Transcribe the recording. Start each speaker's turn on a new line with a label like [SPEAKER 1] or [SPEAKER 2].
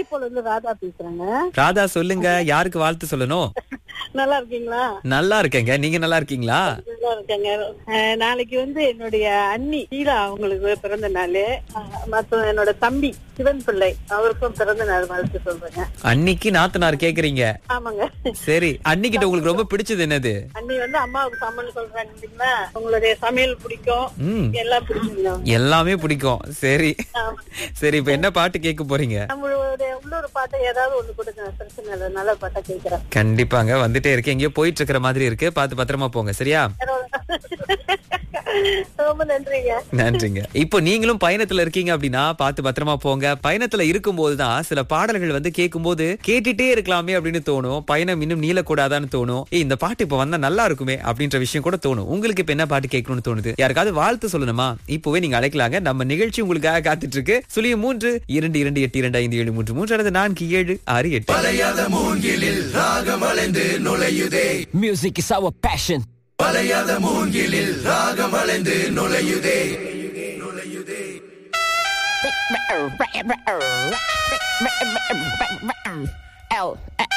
[SPEAKER 1] கள்ளிப்போல இருந்து ராதா பேசுறேங்க
[SPEAKER 2] ராதா சொல்லுங்க யாருக்கு வாழ்த்து சொல்லணும்
[SPEAKER 1] நல்லா இருக்கீங்களா
[SPEAKER 2] நல்லா இருக்கேங்க நீங்க நல்லா இருக்கீங்களா
[SPEAKER 1] நல்லா இருக்கேங்க அஹ், நாளைக்கு வந்து என்னுடைய அண்ணி ஷீலா அவங்களுக்கு பிறந்த நாள் மற்றும் என்னோட தம்பி சிவன் பிள்ளை அவருக்கும் பிறந்த நாள் வாழ்த்து சொல்றேங்க
[SPEAKER 2] அன்னைக்கு நாத்தனார் கேக்குறீங்க
[SPEAKER 1] ஆமாங்க
[SPEAKER 2] சரி அன்னிக்கிட்ட உங்களுக்கு ரொம்ப பிடிச்சது என்னது
[SPEAKER 1] அண்ணி வந்து அம்மாவுக்கு சமையல் சொல்றாங்க இல்லைங்களா உங்களுடைய சமையல் பிடிக்கும்
[SPEAKER 2] ம்
[SPEAKER 1] எல்லாம் பிடிக்குங்க
[SPEAKER 2] எல்லாமே பிடிக்கும் சரி
[SPEAKER 1] ஆமா.
[SPEAKER 2] சரி இப்ப என்ன பாட்டு கேட்க போறீங்க
[SPEAKER 1] நம்மளுடைய உள்ளூர் பாட்டை ஏதாவது ஒண்ணு கொடுங்க பிரச்சனை இல்லை நல்ல பாட்டா கேட்கிறேன்
[SPEAKER 2] கண்டிப்பாங்க வந்துட்டே இருக்கு எங்கேயோ போயிட்டு இருக்கிற மாதிரி இருக்கு பார்த்து பத்திரமா போங்க சரியா
[SPEAKER 1] ரொம்ப நன்றிங்க
[SPEAKER 2] நன்றிங்க இப்போ நீங்களும் பயணத்துல இருக்கீங்க அப்படின்னா பார்த்து பத்திரமா போங்க பயணத்துல இருக்கும்போது தான் சில பாடல்கள் வந்து கேட்கும்போது கேட்டுட்டே இருக்கலாமே அப்படின்னு தோணும் பயணம் இன்னும் நீளக்கூடாதான்னு தோணும் ஏய் இந்த பாட்டு இப்ப வந்தா நல்லா இருக்குமே அப்படின்ற விஷயம் கூட தோணும் உங்களுக்கு இப்ப என்ன பாட்டு கேட்கணும்னு தோணுது யாருக்காவது வாழ்த்து சொல்லணுமா இப்போவே நீங்க அழைக்கலாங்க நம்ம நிகழ்ச்சி உங்களுக்காக காத்துட்டு இருக்கு சுழிய மூன்று இரண்டு இரண்டு எட்டு இரண்டு ஐந்து ஏழு மூன்று மூன்று அல்லது நான்கு ஏழு ஆறு எட்டு
[SPEAKER 3] Music is our passion.
[SPEAKER 4] L